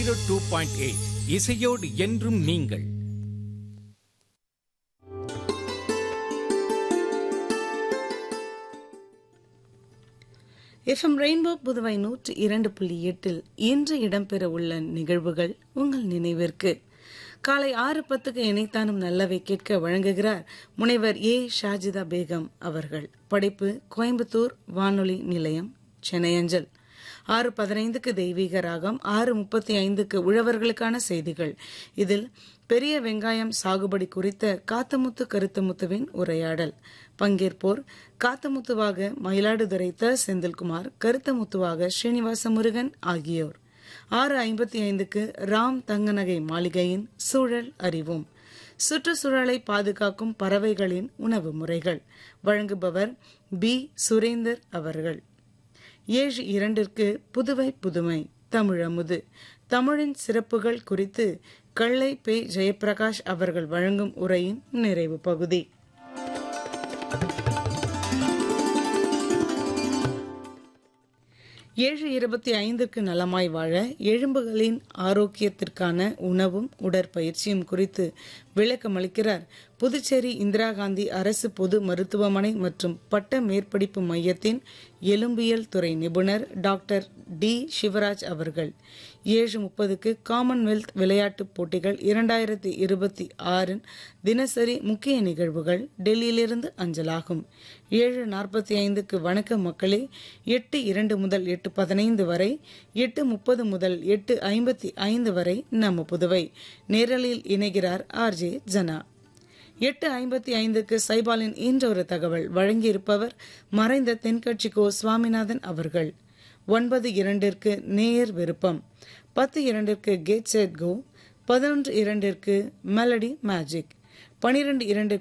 zero two point eight இசையோடு என்றும் நீங்கள் எஃப்எம் ரெயின்போ புதுவை நூற்று இரண்டு புள்ளி எட்டில் இன்று இடம்பெற உள்ள நிகழ்வுகள் உங்கள் நினைவிற்கு காலை ஆறு பத்துக்கு இணைத்தானும் நல்லவை கேட்க வழங்குகிறார் முனைவர் ஏ ஷாஜிதா பேகம் அவர்கள் படைப்பு கோயம்புத்தூர் வானொலி நிலையம் சென்னை அஞ்சல் ஆறு பதினைந்துக்கு தெய்வீக ராகம் ஆறு முப்பத்தி ஐந்துக்கு உழவர்களுக்கான செய்திகள் இதில் பெரிய வெங்காயம் சாகுபடி குறித்த காத்தமுத்து கருத்தமுத்துவின் உரையாடல் பங்கேற்போர் காத்தமுத்துவாக மயிலாடுதுறை த செந்தில்குமார் கருத்தமுத்துவாக ஸ்ரீனிவாச முருகன் ஆகியோர் ஆறு ஐம்பத்தி ஐந்துக்கு ராம் தங்கநகை மாளிகையின் சூழல் அறிவோம் சுற்றுச்சூழலை பாதுகாக்கும் பறவைகளின் உணவு முறைகள் வழங்குபவர் பி சுரேந்தர் அவர்கள் ஏழு இரண்டிற்கு புதுவை புதுமை தமிழமுது தமிழின் சிறப்புகள் குறித்து கள்ளை பே ஜெயப்பிரகாஷ் அவர்கள் வழங்கும் உரையின் நிறைவு பகுதி ஏழு இருபத்தி ஐந்துக்கு நலமாய் வாழ எலும்புகளின் ஆரோக்கியத்திற்கான உணவும் உடற்பயிற்சியும் குறித்து விளக்கமளிக்கிறார் புதுச்சேரி இந்திரா காந்தி அரசு பொது மருத்துவமனை மற்றும் பட்ட மேற்படிப்பு மையத்தின் எலும்பியல் துறை நிபுணர் டாக்டர் டி சிவராஜ் அவர்கள் ஏழு முப்பதுக்கு காமன்வெல்த் விளையாட்டுப் போட்டிகள் இரண்டாயிரத்தி இருபத்தி ஆறின் தினசரி முக்கிய நிகழ்வுகள் டெல்லியிலிருந்து அஞ்சலாகும் ஏழு நாற்பத்தி ஐந்துக்கு வணக்க மக்களே எட்டு இரண்டு முதல் எட்டு பதினைந்து வரை எட்டு முப்பது முதல் எட்டு ஐம்பத்தி ஐந்து வரை நம்ம புதுவை நேரலில் இணைகிறார் ஆர்ஜே ஜனா எட்டு ஐம்பத்தி ஐந்துக்கு சைபாலின் இன்றொரு தகவல் வழங்கியிருப்பவர் மறைந்த தென்கட்சி கோ சுவாமிநாதன் அவர்கள் ஒன்பது இரண்டிற்கு நேயர் விருப்பம் பத்து இரண்டிற்கு கேட் செட் கோ பதினொன்று இரண்டிற்கு மெலடி மேஜிக் பனிரெண்டு இரண்டு